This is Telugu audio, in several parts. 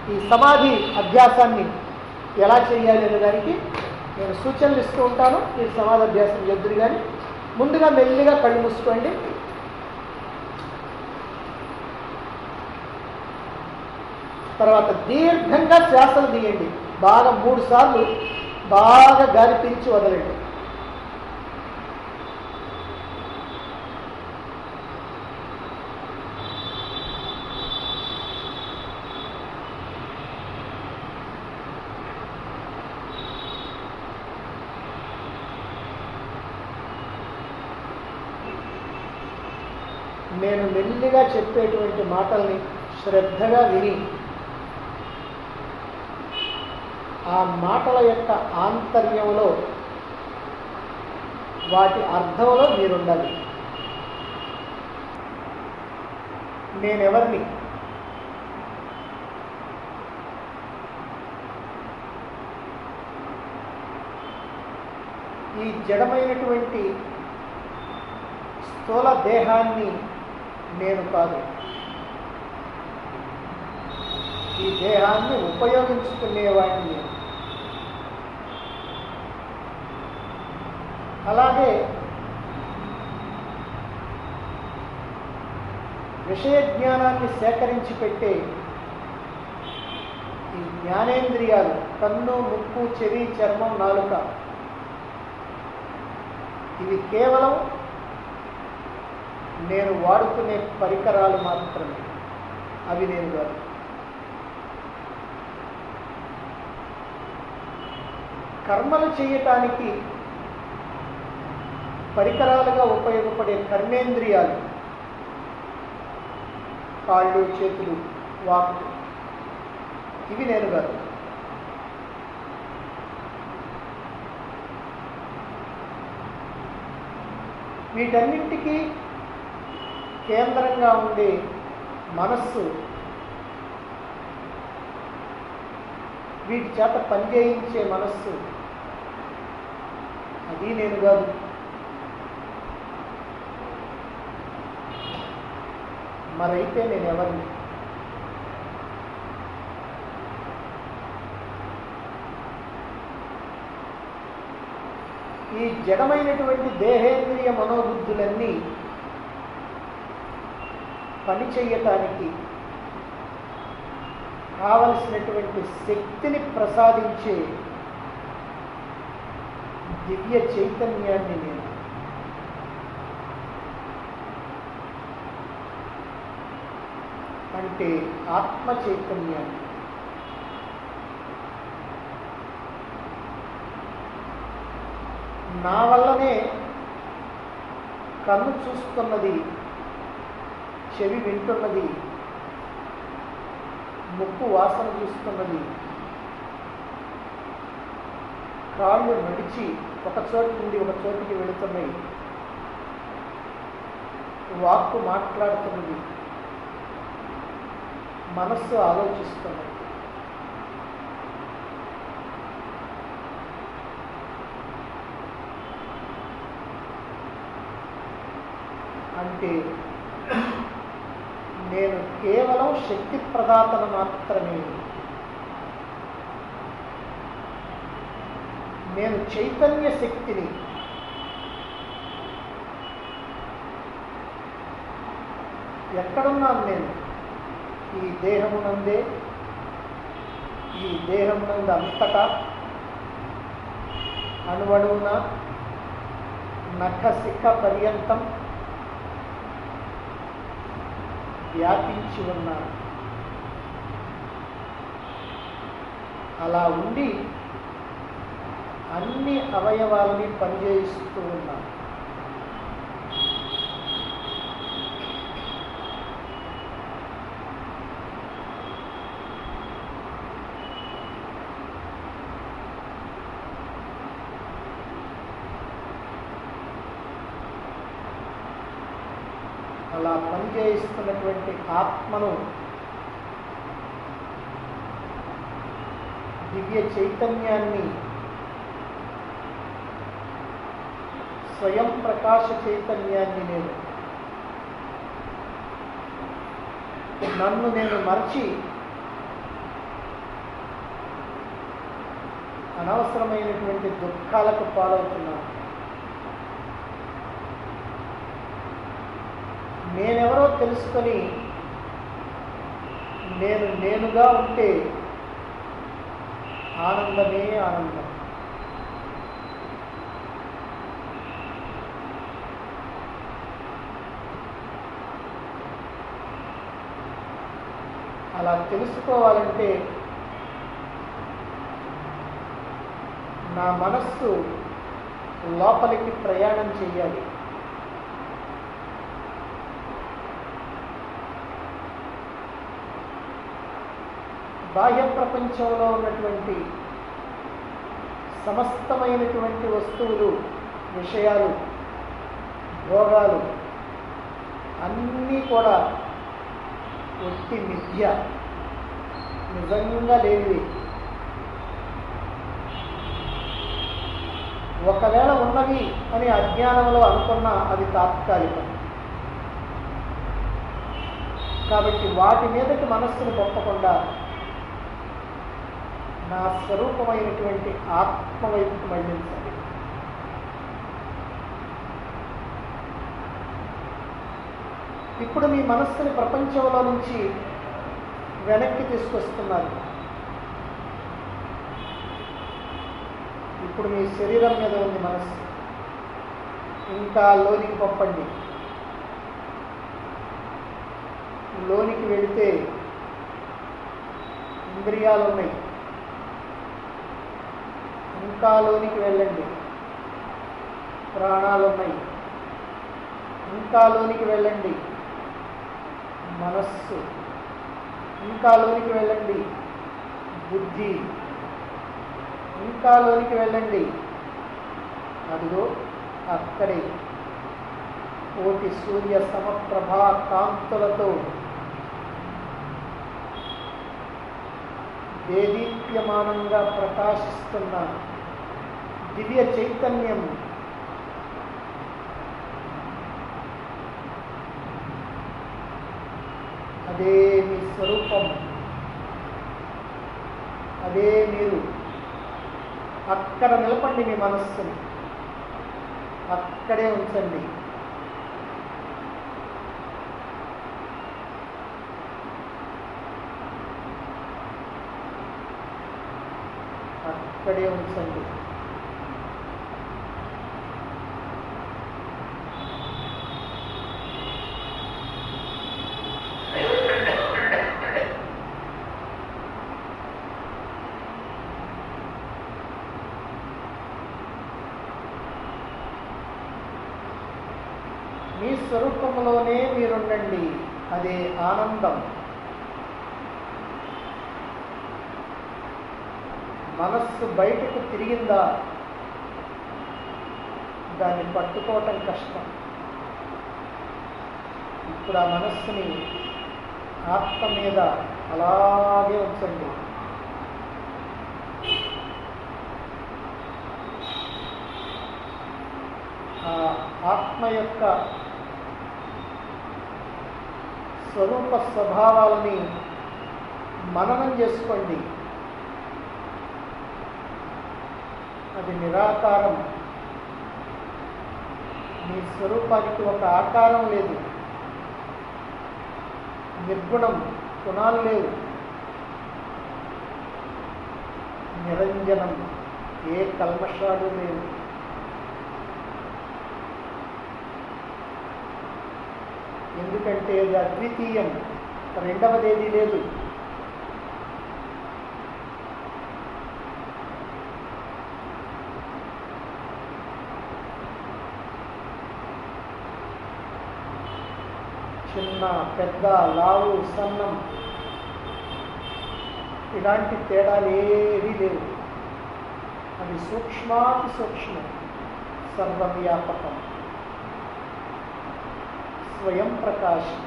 ఈ సమాధి అభ్యాసాన్ని ఎలా చేయాలి అనే దానికి నేను సూచనలు ఇస్తూ ఉంటాను ఈ సమాధి అభ్యాసం ఎదురు కానీ ముందుగా మెల్లిగా కళ్ళు మూసుకోండి తర్వాత దీర్ఘంగా శ్వాసలు తీయండి బాగా మూడు సార్లు బాగా గాలి పీల్చి వదలండి నేను మెల్లిగా చెప్పేటువంటి మాటల్ని శ్రద్ధగా విని ఆ మాటల యొక్క ఆంతర్యంలో వాటి అర్థంలో మీరుండాలి నేనెవరిని ఈ జడమైనటువంటి స్థూల దేహాన్ని నేను కాదు ఈ దేహాన్ని ఉపయోగించుకునేవాడిని నేను అలాగే విషయ జ్ఞానాన్ని సేకరించి పెట్టే ఈ జ్ఞానేంద్రియాలు కన్ను ముక్కు చెవి చర్మం నాలుక ఇవి కేవలం నేను వాడుకునే పరికరాలు మాత్రమే అవి నేను కాదు కర్మలు చేయటానికి పరికరాలుగా ఉపయోగపడే కర్మేంద్రియాలు కాళ్ళు చేతులు వాక్ ఇవి నేను కాదు వీటన్నింటికీ కేంద్రంగా ఉండే మనస్సు వీటి చేత పనిచేయించే మనస్సు అది నేను కాదు మరైతే నేను ఎవరిని ఈ జడమైనటువంటి దేహేంద్రియ మనోబుద్ధులన్నీ పని చెయ్యటానికి కావలసినటువంటి శక్తిని ప్రసాదించే దివ్య చైతన్యాన్ని నేను అంటే ఆత్మ చైతన్యాన్ని నా వల్లనే కన్ను చూస్తున్నది చెవి వింటున్నది ముక్కు వాసన చూస్తున్నది కాళ్ళు నడిచి ఒక చోటు నుండి ఒక చోటికి వెళుతున్నాయి వాక్కు మాట్లాడుతున్నది మనస్సు ఆలోచిస్తున్నది అంటే నేను కేవలం శక్తి ప్రదాతను మాత్రమే నేను చైతన్య శక్తిని ఎక్కడున్నాను నేను ఈ దేహమునందే ఈ దేహమునందు అంతటా అణువణువున నఖ శిఖ పర్యంతం వ్యాపించి ఉన్నాను అలా ఉండి అన్ని అవయవాలని పనిచేయిస్తూ ఉన్నాను అలా పనిచేయిస్తున్నటువంటి ఆత్మను దివ్య చైతన్యాన్ని స్వయం ప్రకాశ చైతన్యాన్ని నేను నన్ను నేను మర్చి అనవసరమైనటువంటి దుఃఖాలకు పాలవుతున్నాను నేనెవరో తెలుసుకొని నేను నేనుగా ఉంటే ఆనందమే ఆనందం అలా తెలుసుకోవాలంటే నా మనస్సు లోపలికి ప్రయాణం చెయ్యాలి బాహ్య ప్రపంచంలో ఉన్నటువంటి సమస్తమైనటువంటి వస్తువులు విషయాలు భోగాలు అన్నీ కూడా ఒట్టి మిథ్య నిజంగా లేనివి ఒకవేళ ఉన్నవి అని అజ్ఞానంలో అనుకున్నా అది తాత్కాలికం కాబట్టి వాటి మీదకి మనస్సును పంపకుండా నా స్వరూపమైనటువంటి ఆత్మ వైపుకి మళ్ళించండి ఇప్పుడు మీ మనస్సుని ప్రపంచంలో నుంచి వెనక్కి తీసుకొస్తున్నారు ఇప్పుడు మీ శరీరం మీద ఉంది మనస్సు ఇంకా లోనికి పంపండి లోనికి వెళితే ఇంద్రియాలు ఉన్నాయి ఇంకా లోనికి వెళ్ళండి ప్రాణాలు ఉన్నాయి ఇంకా లోనికి వెళ్ళండి మనస్సు ఇంకా లోనికి వెళ్ళండి బుద్ధి ఇంకా లోనికి వెళ్ళండి అదిగో అక్కడే కోటి సూర్య సమప్రభా కాంతులతో దేదీప్యమానంగా ప్రకాశిస్తున్న దివ్య చైతన్యం అదే మీ స్వరూపం అదే మీరు అక్కడ నిలపండి మీ మనస్సుని అక్కడే ఉంచండి అక్కడే ఉంచండి మీ స్వరూపంలోనే మీరుండండి అదే ఆనందం మనస్సు బయటకు తిరిగిందా దాన్ని పట్టుకోవటం కష్టం ఇప్పుడు ఆ మనస్సుని ఆత్మ మీద అలాగే ఉంచండి ఆ ఆత్మ యొక్క స్వరూప స్వభావాలని మననం చేసుకోండి అది నిరాకారం మీ స్వరూపానికి ఒక ఆకారం లేదు నిర్గుణం గుణాలు లేవు నిరంజనం ఏ కల్మషాలు లేవు ఎందుకంటే అది అద్వితీయం రెండవది ఏది లేదు చిన్న పెద్ద లావు సన్నం ఇలాంటి తేడాలు ఏవీ లేవు అది సూక్ష్మాతి సూక్ష్మం సర్వవ్యాపకం స్వయం ప్రకాశం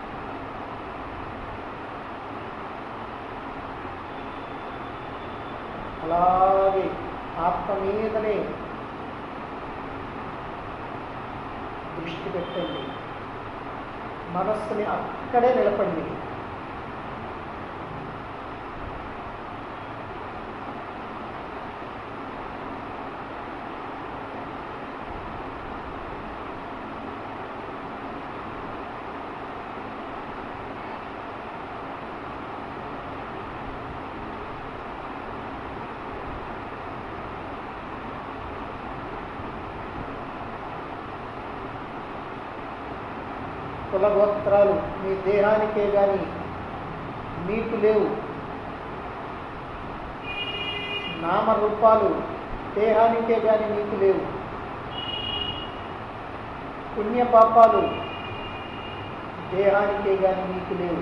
అలాగే ఆత్మ మీదనే దృష్టి పెట్టండి మనస్సుని అక్కడే నిలపండి కులగోత్రాలు మీ దేహానికే కానీ మీకు లేవు నామరూపాలు దేహానికే కానీ మీకు లేవు పుణ్యపాపాలు దేహానికే కానీ మీకు లేవు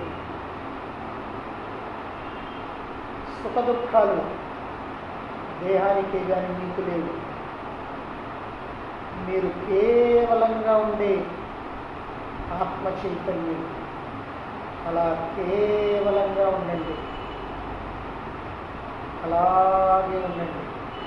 సుఖ దుఃఖాలు దేహానికే కానీ మీకు లేవు మీరు కేవలంగా ఉండే ఆత్మ చైతన్యం అలా కేవలంగా ఉండండి అలాగే ఉండండి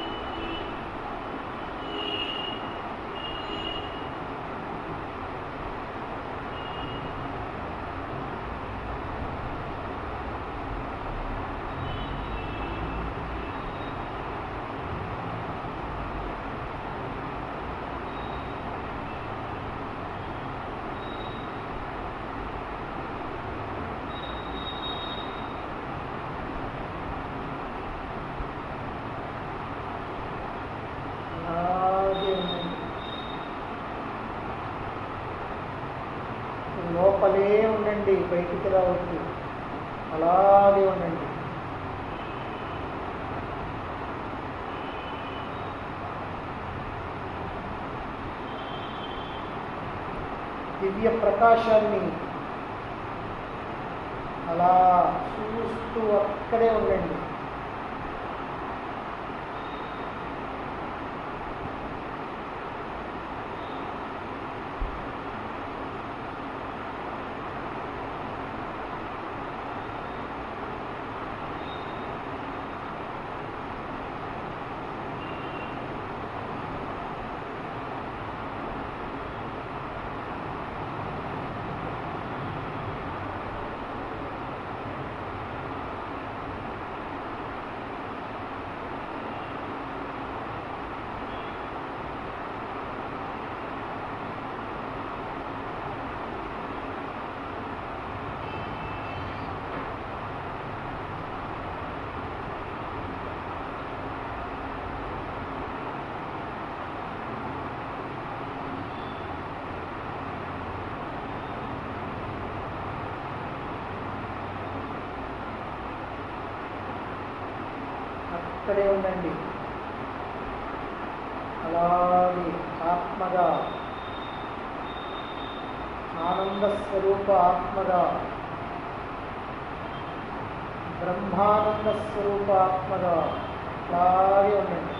అలాగే ఉండండి లోపలే ఉండండి బయటికి రావద్దు అలాగే ఉండండి దివ్య ప్రకాశాన్ని అలా చూస్తూ అక్కడే ఉండండి అక్కడే ఉండండి అలాగే ఆత్మగా ఆనంద స్వరూప ఆత్మగా బ్రహ్మానంద స్వరూప ఆత్మగా అలాగే ఉండండి